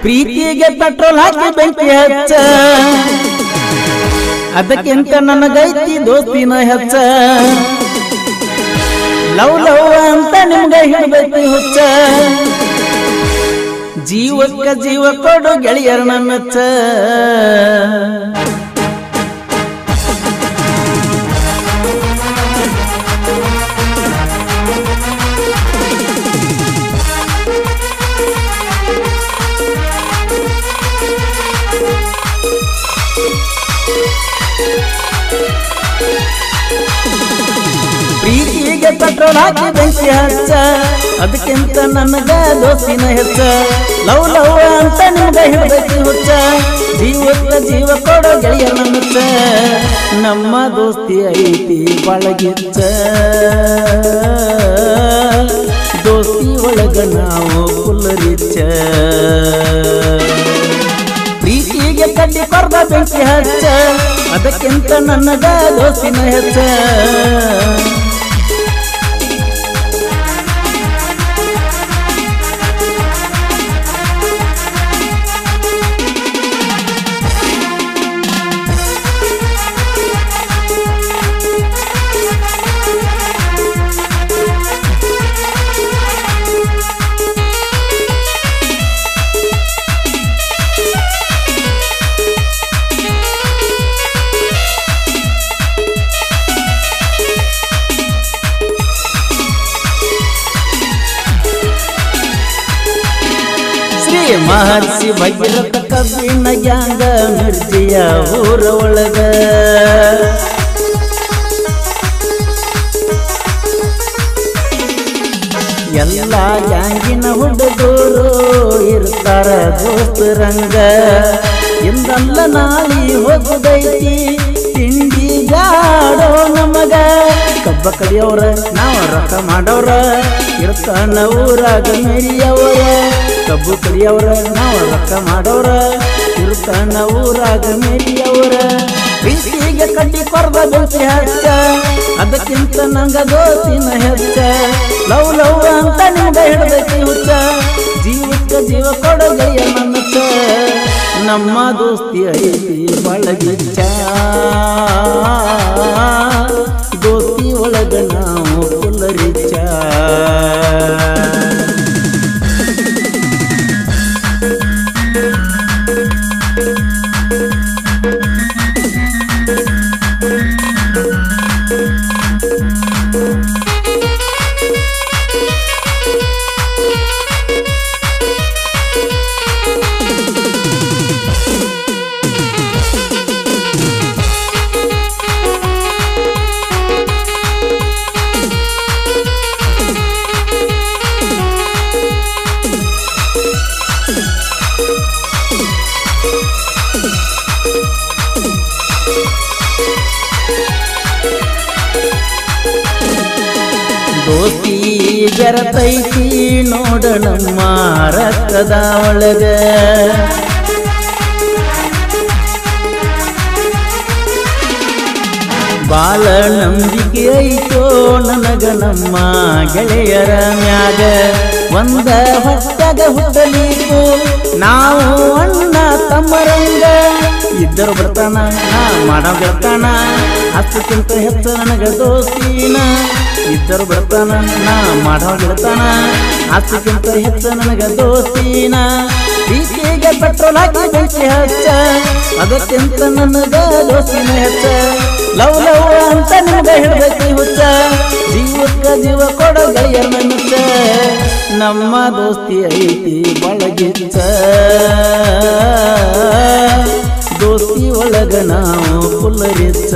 ಪ್ರೀತಿಗೆ ಪೆಟ್ರೋಲ್ ಹಾಕಿ ಬೆಂಕಿ ಹಚ್ಚ ಅದಕ್ಕಿಂತ ನನಗೈತಿ ದೋಸ್ತಿನ ಹೆಚ್ಚ ಲವ್ ಲವ್ ಅಂತ ನಿಮ್ಗೆ ಹಿಡ್ದೈತಿ ಹುಚ್ಚ ಜೀವಕ್ಕ ಜೀವ ಕೊಡು ಗೆಳೆಯರನ ಮೆಚ್ಚ ಪ್ರೀತಿಗೆ ಪೆಟ್ರೋಲ್ ಹಾಕಿ ಬೆಂಕಿ ಹಚ್ಚ ಅದಕ್ಕಿಂತ ನನಗ ದೋಸ್ತಿನ ಹೆಚ್ಚ ಲವ್ ಲವ್ ಅಂತ ನಿಮ್ಗೆ ಹಿಡ್ದೈತಿ ಹುಚ್ಚ ಜೀವಕ್ಕ ಜೀವ ಕೊಡೋ ಗೆಳೆಯರ ಮೆಚ್ಚ ನಮ್ಮ ದೋಸ್ತಿ ಐತಿ ಬಳಗಿಚ್ಚ ದೋಸ್ತಿ ಒಳಗ ನಾವು ಕುಲ್ಲರಿಚ್ಚ ಪ್ರೀತಿಗೆ ಕಡ್ಡಿ ಕೊರ್ದ ಬೆಂಕಿ ಹಚ್ಚ ಅದಕ್ಕಿಂತ ನನಗ ದೋಸ್ತಿನ ಹೆಚ್ಚ ಶ್ರೀ ಮಹರ್ಷಿ ಭಗೀರಥ ಕಬ್ಬಿನ ಗ್ಯಾಂಗ ಮಿರ್ಜಿಯ ಊರ ಒಳಗ ಎಲ್ಲ ಗ್ಯಾಂಗಿನ ಹುಡುಗರು ಇರ್ತಾರ ದೋಸ್ತರಂಗ ಎಂದಲ್ಲ ನಾಳಿ ಹೋಗುದೈತಿ ತಿಂಡಿ ಜಾಡೋ ನಮಗ ಕಬ್ಬ ಕಡಿಯವ್ರ ನಾವ ರೊಕ್ಕ ಮಾಡೋರ ಇರ್ತಾನ ಊರಾಗ ಮೆರಿಯವ್ರ ಕಬ್ಬು ಕಡಿಯವ್ರ ನಾವ ರೊಕ್ಕ ಮಾಡೋರ ಇರ್ತಾನ ಊರಾಗ ಮೆರಿಯವ್ರ ಪ್ರೀತಿಗೆ ಕಡ್ಡಿ ಕೊರ್ದ ಬೆಂಕಿ ಹಚ್ಚ ಅದಕ್ಕಿಂತ ನಂಗ ದೋಸಿನ ಹೆಚ್ಚ ಲವ್ ಲವ್ ಅಂತ ನಿಮ್ಗೆ ಹಿಡ್ದೈತಿ ಹುಚ್ಚ ಜೀವಕ್ಕ ಜೀವ ಕೊಡೋ ಗೆಳೆಯ ನನ್ನಚ್ಚ ನಮ್ಮ ದೋಸ್ತಿ ಐತಿ ಬಳಗಿಚ್ಚ ದೋಸ್ತಿ ಒಳಗ ನಾವು ಕುಲ್ಲರಿಚ್ಚ ದೋಸ್ತಿ ಬೆರತೈತಿ ನೋಡ ನಮ್ಮ ರಕ್ತದ ಒಳಗ ಬಾಳ ನಂಬಿಕೆ ಐತೋ ನನಗ ನಮ್ಮ ಗೆಳೆಯರ ಮ್ಯಾಗ ಒಂದ ಹೊಟ್ಟಗ ಹುಟ್ಟಲಿಕು ನಾವು ಅಣ್ಣ ತಮ್ಮರಂಗ ಇದ್ದರು ಬರ್ತಾನ ನಾ ಮಾಡೋ ಗೆಳ್ತಾನ ಅಷ್ಟಕ್ಕಿಂತ ಹೆಚ್ಚು ನನಗ ದೋಸ್ತಿನ ಇದ್ದರು ಬರ್ತಾನ ನಾ ಮಾಡೋ ಗೆಳ್ತಾನ ಅಷ್ಟಕ್ಕಿಂತ ಹೆಚ್ಚು ನನಗ ದೋಸ್ತಿನ ಪ್ರೀತಿಗೆ ಪೆಟ್ರೋಲ್ ಹಾಕಿ ಬೆಂಕಿ ಹಚ್ಚ ಅದಕ್ಕಿಂತ ನನಗ ದೋಸ್ತಿನ ಹೆಚ್ಚ ಲವ್ ಲವ್ ಅಂತ ನಿಮ್ಗೆ ಹಿಡ್ದೈತಿ ಹುಚ್ಚ ಜೀವಕ್ಕ ಜೀವ ಕೊಡೋ ಗೆಳೆಯರ ಮೆಚ್ಚ ನಮ್ಮ ದೋಸ್ತಿ ಐತಿ ಬಳಗಿಚ್ಚ ದೋಸ್ತಿ ಒಳಗ ನಾವು ಕುಲ್ಲರಿಚ್ಚ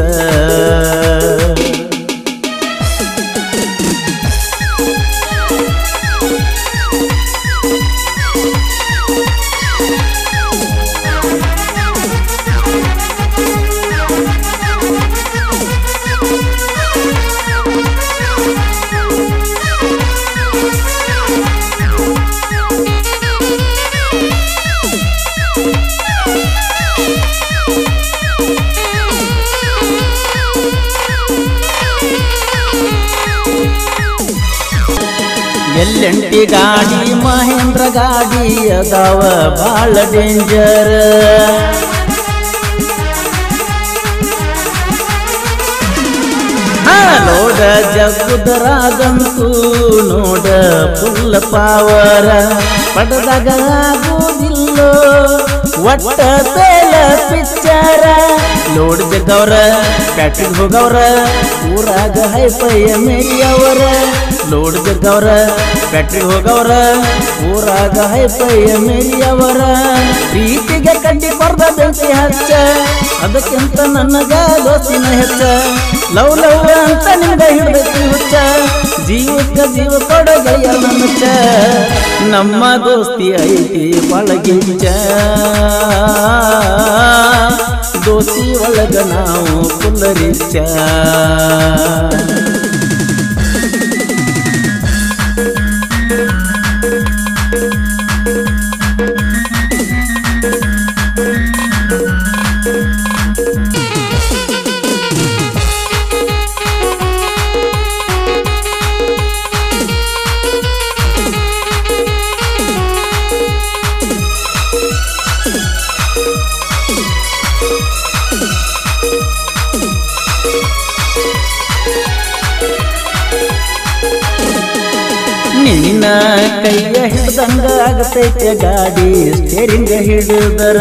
ಎಲ್ಲೆಂಟಿ ಗಾಡಿ ಮಹೇಂದ್ರ ಗಾಡಿ ಅದಾವ ಬಾಳ ಡೇಂಜರ್ ನೋಡ ಜಗುದರಾಗಂತೂ ನೋಡ ಫುಲ್ಲ ಪಾವರ ಪಡೆದಾಗ ಆಗುವುದಿಲ್ಲೋ ಒಟ್ಟ ಬೇಲ ಪಿಚ್ಚರ ಲೋಡ್ ಜಗವ್ರ ಪ್ಯಾಟ್ರಿಗೆ ಹೋಗವ್ರ ಊರಾಗ ಹೈಪಯ್ಯ ಮೇರಿಯವರ ಲೋಡ್ ಜಗವ್ರ ಪ್ಯಾಟ್ರಿಗೆ ಹೋಗವ್ರ ಊರಾಗ ಹೈಪಯ್ಯ ಮೇರಿಯವರ ಪ್ರೀತಿಗೆ ಕಡ್ಡಿ ಕೊರ್ದ ಬೆಂಕಿ ಹಚ್ಚ ಅದಕ್ಕಿಂತ ನನಗ ದೋಸ್ತಿನ ಹೆಚ್ಚ ಲವ್ ಲವ್ ಅಂತ ನಿಮ್ಗ ಹಿಡ್ದೈತಿ ಹುಚ್ಚ ಜೀವಕ್ಕ ಜೀವ ಕೊಡ ಗೆಳೆಯ ನಮ್ಮಚ್ಚ ನಮ್ಮ ದೋಸ್ತಿ ಐತಿ ಬಳಗಿಂಚ ದೋಸ್ತಿ ಒಳಗ ನಾವು ಪುಲ್ಲರಿಚ್ಚ ನಿನ್ನ ಕೈಯ ಹಿಡ್ದಂಗ ಆಗತೈತೆ ಗಾಡಿ ಸ್ಟೇರಿಂಗ ಹಿಡಿದರ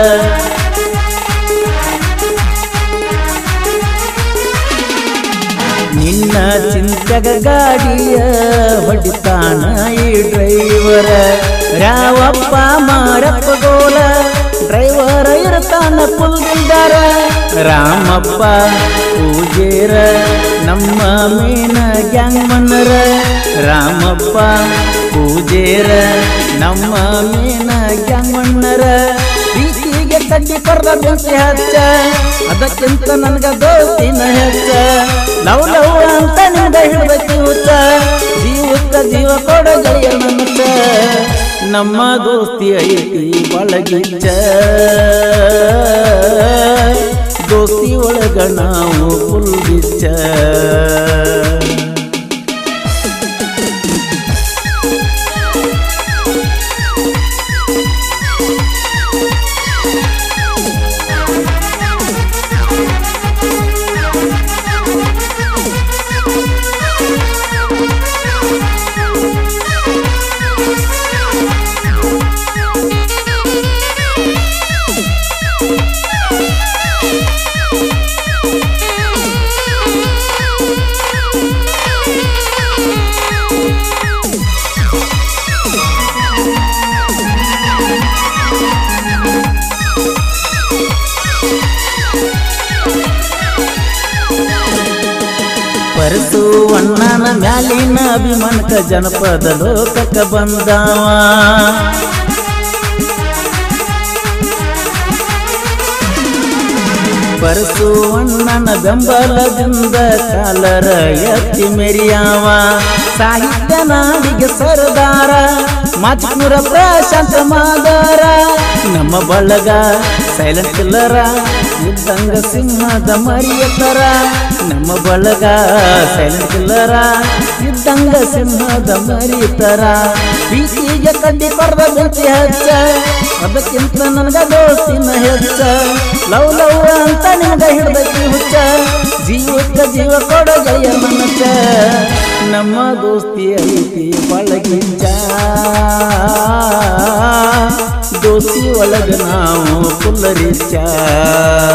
ನಿನ್ನ ಚಿಂತೆಗ ಗಾಡಿಯ ಹೊಡಿತಾನ ಈ ಡ್ರೈವರ ರಾವಪ್ಪ ಮಾರಪ್ಪ ಗೋಲ ಡ್ರೈವರ್ ಇರ್ತಾನ ಫುಲ್ ಬಿಲ್ದಾರ ರಾಮಪ್ಪ ಪೂಜೇರ ನಮ್ಮ ಮೇನ ಗ್ಯಾಂಗ್ ಮನ್ನರ ರಾಮಪ್ಪ ಪೂಜೇರ ನಮ್ಮ ಮೇನ ಗ್ಯಾಂಗ್ ಮನ್ನರ ಪ್ರೀತಿಗೆ ಕಡ್ಡಿ ಕೊರ್ದ ಬೆಂಕಿ ಹಚ್ಚ ಅದಕ್ಕಿಂತ ನನ್ಗ ದೋಸ್ತಿನ ಹೆಚ್ಚ ಲವ್ ಲವ್ ಅಂತ ನಿಮ್ಗ ಹಿಡ್ದೈತಿ ಹುಚ್ಚ ಜೀವಕ್ಕ ಜೀವ ಕೊಡ ಗೆಳೆಯ ನಮ್ಮಚ್ಚ ನಮ್ಮ ದೋಸ್ತಿ ಐತಿ ಬಳಗಿಚ್ಚ ದೋಸ್ತಿ ಒಳಗ ನಾವು ಫುಲ್ ಬಿಚ್ಚ ಪರಸು ಅಣ್ಣನ ಮ್ಯಾಲಿನ ಅಭಿಮಾನಕ ಜನಪದ ಲೋಕಕ್ಕ ಬಂದವ ಪರಸು ಅಣ್ಣನ ಬೆಂಬಲದಿಂದ ಕಾಲರ ಎತ್ತಿ ಮೆರಿಯಾವ ಸಾಹಿತ್ಯ ನಾಡಿಗೆ ಸರದಾರ ಮಾಚನೂರ ಪ್ರಶಾಂತ ಮಾದಾರ ನಮ್ಮ ಬಳಗ ಸೈಲೆಂಟ್ ಕಿಲ್ಲರ ಇದ್ದಂಗ ಸಿಂಹದ ಮರಿಯತರ ನಮ್ಮ ಬಳಗ ಸೈಲೆಂಟ್ ಕಿಲ್ಲರ ಇದ್ದಂಗ ಸಿಂಹದ ಮರಿತರ ಪ್ರೀತಿಗೆ ಕಡ್ಡಿ ಕೊರ್ದ ಬೆಂಕಿ ಹಚ್ಚ ಅದಕ್ಕಿಂತ ನನ್ಗ ದೋಸ್ತಿನ ಹೆಚ್ಚ ಲವ್ ಲವ್ ಅಂತ ನಿಮ್ಗ ಹಿಡ್ದೈತಿ ಹುಚ್ಚ ಜೀವಕ್ಕ ಜೀವ ಕೊಡ ಗೆಳೆಯ ಮನಚ್ಚ ನಮ್ಮ ದೋಸ್ತಿ ಐತಿ ಬಳಗಿಂಚ ದೋಸ್ತಿ ಒಳಗ ನಾವು ಪುಲ್ಲರಿಚ್ಚ